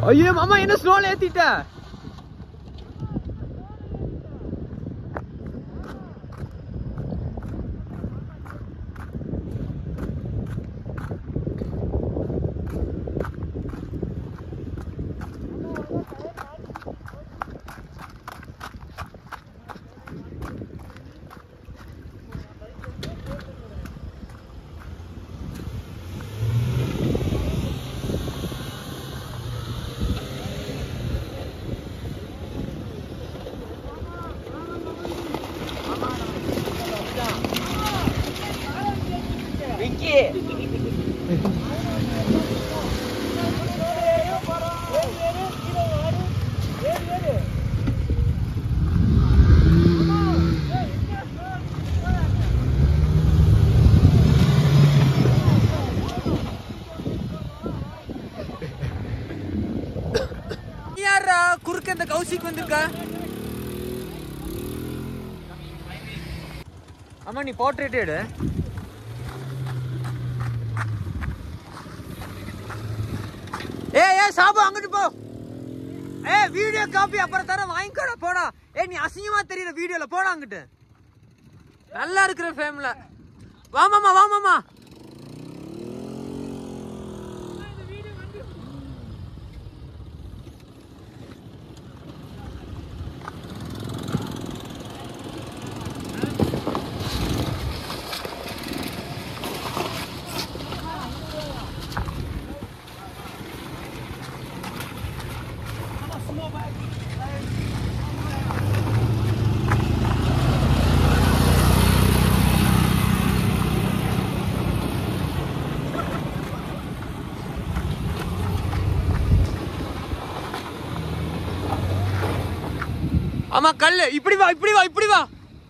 ஐயோ மாமா என்ன ஸ்லோல ஏத்திட்ட விக்கி யாரா குறுக்க இந்த கௌசிக் வந்திருக்கா ஆமா நீ போர்ட்ரேட் எடு ஏய் ஏய் சாபு அங்கிட்டு போ ஏய் வீடியோ காப்பி அப்புறம் தர வாங்கிக்கோடா போடா ஏய் நீ அசிங்கமா தெரியற வீடியோல போடா அங்கிட்டு நல்லா இருக்கிற ஃபேம்ல வா மாமா வா மாமா ஆமா கல்லு இப்படி வா இப்படி வா இப்படி வா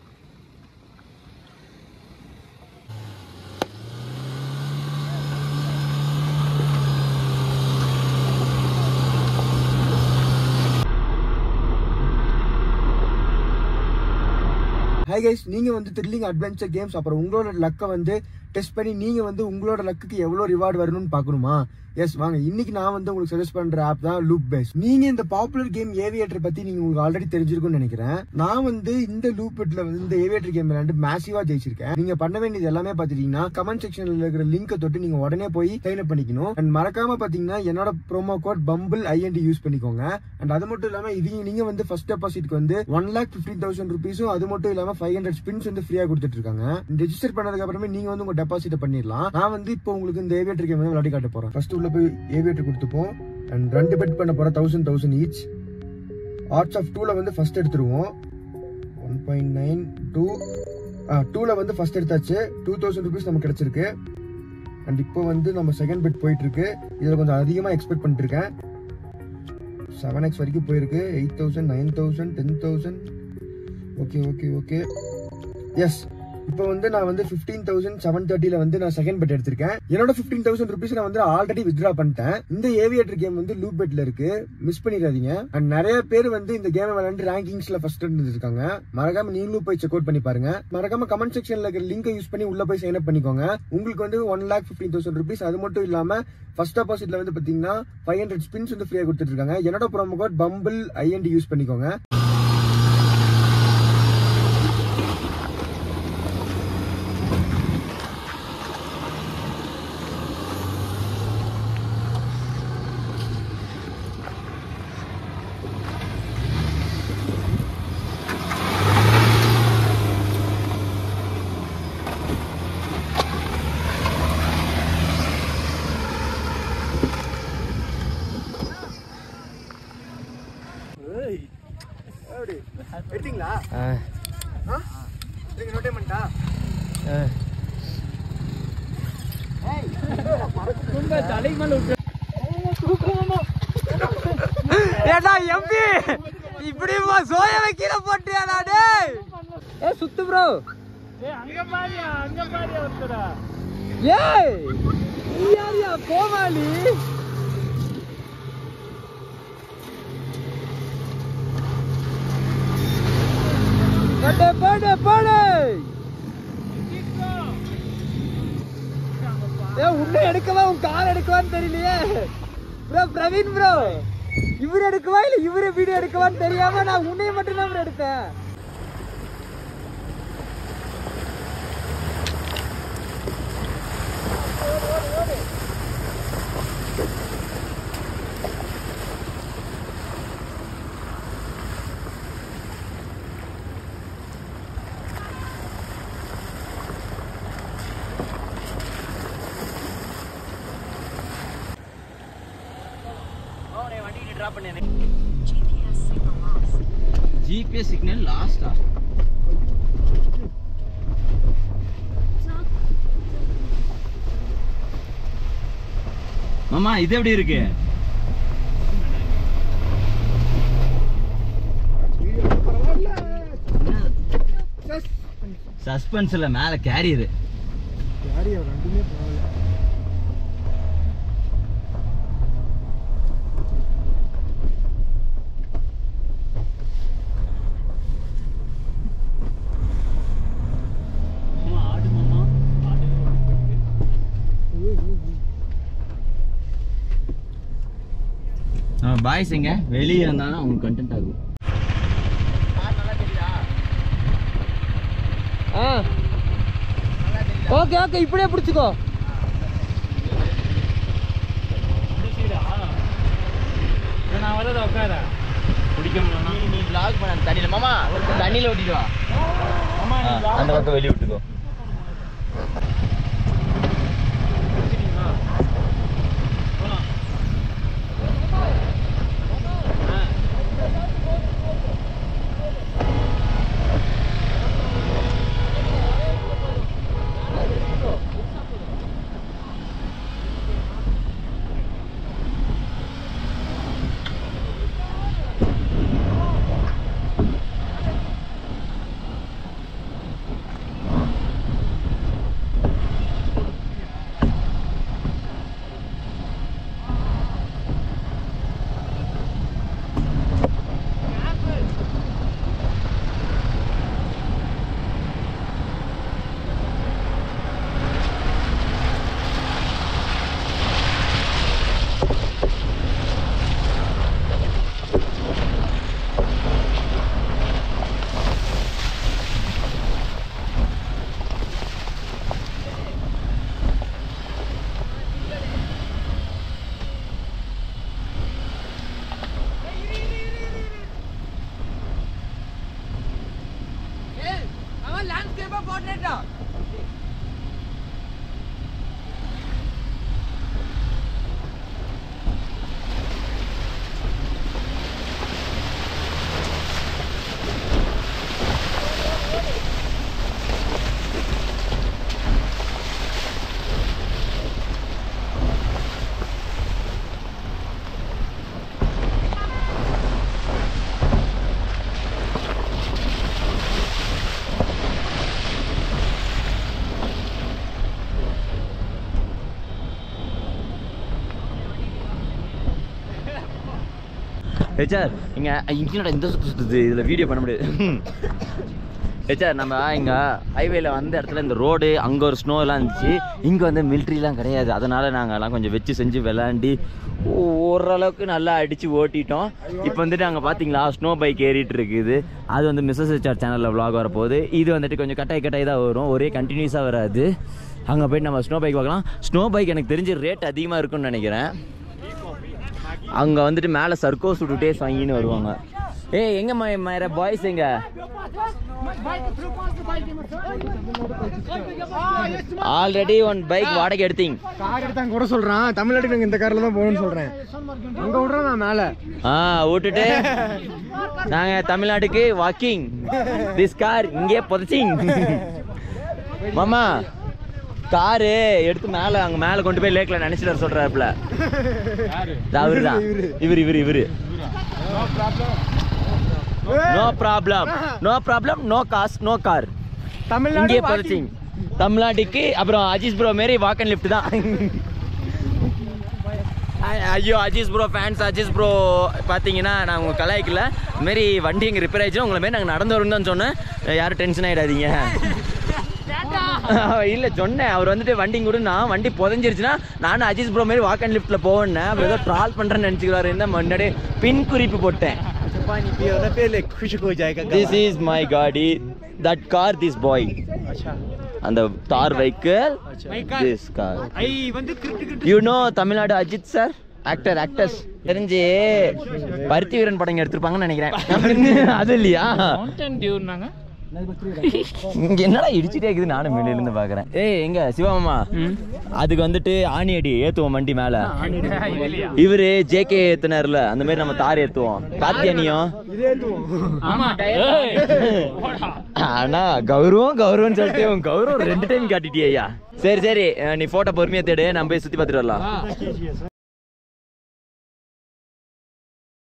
ஹாய் கைஸ் நீங்க வந்து த்ரில்லிங் அட்வென்ச்சர் கேம்ஸ் அப்புறம் உங்களோட லக்கை வந்து டெஸ்ட் பண்ணி நீங்க வந்து உங்களோட லக்குக்கு எவ்வளவு ரிவார்டு வரணும்னு பார்க்கணுமா எஸ் வாங்க இன்னைக்கு நான் வந்து உங்களுக்கு சஜஸ்ட் பண்ற ஆப் தான் லூப் பேஸ் நீங்க இந்த பாப்புலர் கேம் ஏவியேட்டர் பத்தி நீங்க உங்களுக்கு ஆல்ரெடி தெரிஞ்சிருக்கும்னு நினைக்கிறேன் நான் வந்து இந்த லூப் பெட்ல வந்து இந்த ஏவியேட்டர் கேம் விளையாண்டு மேசிவா ஜெயிச்சிருக்கேன் நீங்க பண்ண வேண்டியது எல்லாமே பாத்துட்டீங்கன்னா கமெண்ட் செக்ஷன்ல இருக்கிற லிங்கை தொட்டு நீங்க உடனே போய் சைன் அப் பண்ணிக்கணும் அண்ட் மறக்காம பாத்தீங்கன்னா என்னோட promo code Bumble IND use பண்ணிக்கோங்க அண்ட் அது மட்டும் இல்லாம இது நீங்க வந்து ஃபர்ஸ்ட் டெபாசிட்க்கு வந்து ஒன் லேக் பிப்டீன் தௌசண்ட் ருபீஸும் அது மட்டும் இல்லாம ஃபைவ் ஹண்ட்ரட் ஸ்பின்ஸ் வந்து ஃப்ரீயா கொடுத்துட்டு இருக்காங்க ரெஜிஸ்டர் பண்ணதுக்கு அப்புறமே நீங்க வந்து உங்க டெபாசிட் பண்ணிடலாம் நான் வந்து இப்போ உங்களுக்கு இந்த ஏவியேட்டர் கேம் வந்து விளையாடி காட்ட போறேன் ஃபர்ஸ்ட் உள்ள போய் ஏவியேட்டர் கொடுத்துப்போம் அண்ட் ரெண்டு பெட் பண்ண போறோம் தௌசண்ட் தௌசண்ட் ஈச் ஆர்ட்ஸ் ஆஃப் டூல வந்து ஃபர்ஸ்ட் எடுத்துருவோம் ஒன் பாயிண்ட் நைன் டூ டூல வந்து ஃபர்ஸ்ட் எடுத்தாச்சு டூ தௌசண்ட் ருபீஸ் நமக்கு கிடைச்சிருக்கு அண்ட் இப்போ வந்து நம்ம செகண்ட் பெட் போயிட்டு இருக்கு இதுல கொஞ்சம் அதிகமா எக்ஸ்பெக்ட் பண்ணிட்டு இருக்கேன் செவன் எக்ஸ் வரைக்கும் போயிருக்கு eight thousand nine thousand ten thousand okay okay okay yes இப்போ வந்து நான் வந்து ஃபிஃப்டீன் தௌசண்ட் செவன் தேர்ட்டில வந்து நான் செகண்ட் பெட் எடுத்திருக்கேன் என்னோட ஃபிஃப்டீன் தௌசண்ட் ருபீஸ் நான் வந்து ஆல்ரெடி வித்ரா பண்ணிட்டேன் இந்த ஏவியேட்டர் கேம் வந்து லூப் பெட்ல இருக்கு மிஸ் பண்ணிடாதீங்க அண்ட் நிறைய பேர் வந்து இந்த கேம் விளையாண்டு ரேங்கிங்ஸ்ல ஃபர்ஸ்ட் இருந்திருக்காங்க மறக்காம நீங்களும் போய் செக் அவுட் பண்ணி பாருங்க மறக்காம கமெண்ட் செக்ஷன்ல இருக்கிற லிங்கை யூஸ் பண்ணி உள்ள போய் சைன் அப் பண்ணிக்கோங்க உங்களுக்கு வந்து one lakh fifteen thousand rupees அது மட்டும் இல்லாம ஃபர்ஸ்ட் டெபாசிட்ல வந்து பாத்தீங்கன்னா ஃபைவ் ஹண்ட்ரட் ஸ்பின்ஸ் வந்து ஃப்ரீயா கொடுத்துட்டு இருக்காங்க என்னோட promo code Bumble IND use பண்ணிக்கோங்க எடுத்தீங்களா நோட்டேமெண்டா ஏடா எம்பி இப்படி சோய வைக்கிற போட்டியாடா டேய் ஏ சுத்து ப்ரோ ஏய் நீ யாரியா கோமாளி படே படே படே ஏ உன்னை எடுக்கவா உன் கால் எடுக்கவான்னு தெரியலையே ப்ரோ பிரவீன் ப்ரோ இவர் எடுக்கவா இல்ல இவரு வீடியோ எடுக்கவான்னு தெரியாம நான் உன்னைய மட்டும் தான் எடுத்தேன் ஜிபிஎஸ் சிக்னல் லாஸ்டா மாமா இது எப்படி இருக்கு சஸ்பென்ஸ்ல மேல கேரியர் யாரையா ரெண்டுமே பரவாயில்ல ஆடு மாமா ஆடு பாய்ஸ் எங்க வெளியே இருந்தாலும் அவங்க கண்டென்ட் ஆகும் ஆ ஓகே ஓகே இப்படியே பிடிச்சிக்கோ நான் வரத உட்கார பிடிக்க முடியல நீ vlog பண்ண அந்த தண்ணியில மாமா தண்ணியில ஓட்டிட்டு வா ஆ, அந்த பக்கம் வெளிய விட்டுக்கோ அவன் லேண்ட்ஸ்கேப்பா போட்டுட்டா ஹெச்ஆர் இங்க இன்ஜினோட இந்த சுத்து சுத்துது இதுல வீடியோ பண்ண முடியாது ஹெச்ஆர் நம்ம இங்க ஹைவேல வந்த இடத்துல இந்த ரோடு அங்க ஒரு ஸ்னோ எல்லாம் இருந்துச்சு இங்க வந்து மிலிட்ரிலாம் கிடையாது அதனால நாங்க எல்லாம் கொஞ்சம் வச்சு செஞ்சு விளாண்டி ஓரளவுக்கு நல்லா அடிச்சு ஓட்டிட்டோம் இப்போ வந்துட்டு அங்கே பார்த்தீங்களா ஸ்னோ பைக் ஏறிட்டு இருக்குது அது வந்து மிஸ்ஸஸ் ஹெச்ஆர் சேனலில் vlog வரப்போகுது இது வந்துட்டு கொஞ்சம் கட்டாய் கட்டாய் தான் வரும் ஒரே கண்டினியூஸாக வராது அங்கே போயிட்டு நம்ம ஸ்னோ பைக் பார்க்கலாம் ஸ்னோ பைக் எனக்கு தெரிஞ்சு ரேட் அதிகமாக இருக்கும்னு நினைக்கிறேன் அங்க வந்துட்டு மேல சர்க்கோஸ் விட்டுட்டே வாங்கின்னு வருவாங்க ஏய் எங்க மேற பாய்ஸ் எங்க ஆல்ரெடி ஒன் பைக் வாடகை எடுத்தீங்க கார் எடுத்தாங்க கூட சொல்றான் தமிழ்நாட்டுக்கு நாங்க இந்த கார்ல தான் போகணும்னு சொல்றேன் அங்க விடுறோம் நான் மேல ஆ விட்டுட்டு நாங்க தமிழ்நாட்டுக்கு வாக்கிங் திஸ் கார் இங்கே புதைச்சிங் மாமா காரு எடுத்து மேல அங்க மேல கொண்டு போய் லேக்ல நினைச்சிட்டு வர சொல்றாருல அவருதான் இவர் இவர் இவரு no problem no problem no gas no car இங்கே புதைச்சிங் தமிழ்நாட்டுக்கு அப்புறம் அஜீஸ் ப்ரோ மாரி வாக் அண்ட் லிஃப்ட் தான் ஐ- ஐயோ Ajees bro fans Ajees bro பார்த்தீங்கன்னா நான் உங்கள் கலாய்க்கல இதுமாரி வண்டி இங்கே ரிப்பேர் ஆயிடுச்சு உங்களை மாரி நாங்கள் நடந்து வரும்னு தான் சொன்னேன் யாரும் டென்ஷன் ஆகிடாதீங்க இல்ல சொன்னேன் அவர் வந்துட்டு வண்டி கூட நான் வண்டி புதஞ்சிருச்சுன்னா நானும் அஜித் ப்ரோ மாதிரி வாக் அண்ட் லிஃப்ட்ல போவேன் அப்புறம் ஏதோ ட்ரால் பண்றேன்னு நினைச்சுக்கிறாரு இந்த முன்னாடி பின் குறிப்பு போட்டேன் पानी पियो ना पहले खुश हो जाएगा திஸ் இஸ் மை காடி தட் கார் திஸ் பாய் अच्छा அந்த Thar vehicle this car I வந்து கிரிட்டு கிரிட்டு you know Tamil Nadu Ajith sir actor actors தெரிஞ்சு பருத்தி வீரன் படம் எடுத்திருப்பாங்கன்னு நினைக்கிறேன் அது இல்லையா இங்க என்னடா இடிச்சுட்டே இருக்குது நானும் வெளியில இருந்து பாக்குறேன் ஏய் எங்க சிவமாமா அதுக்கு வந்துட்டு ஆணி அடி ஏத்துவோம் வண்டி மேல இவரு ஜேகே ஏத்துனார்ல அந்த மாதிரி நம்ம தார் ஏத்துவோம் காத்தியானியும் ஆனா கௌரவம் கௌரவம் சொல்லிட்டு உன் கௌரவம் ரெண்டு டைம் காட்டிட்டியா சரி சரி நீ போட்டோ பொறுமையா தேடு நம்ம போய் சுத்தி பார்த்துட்டு வரலாம்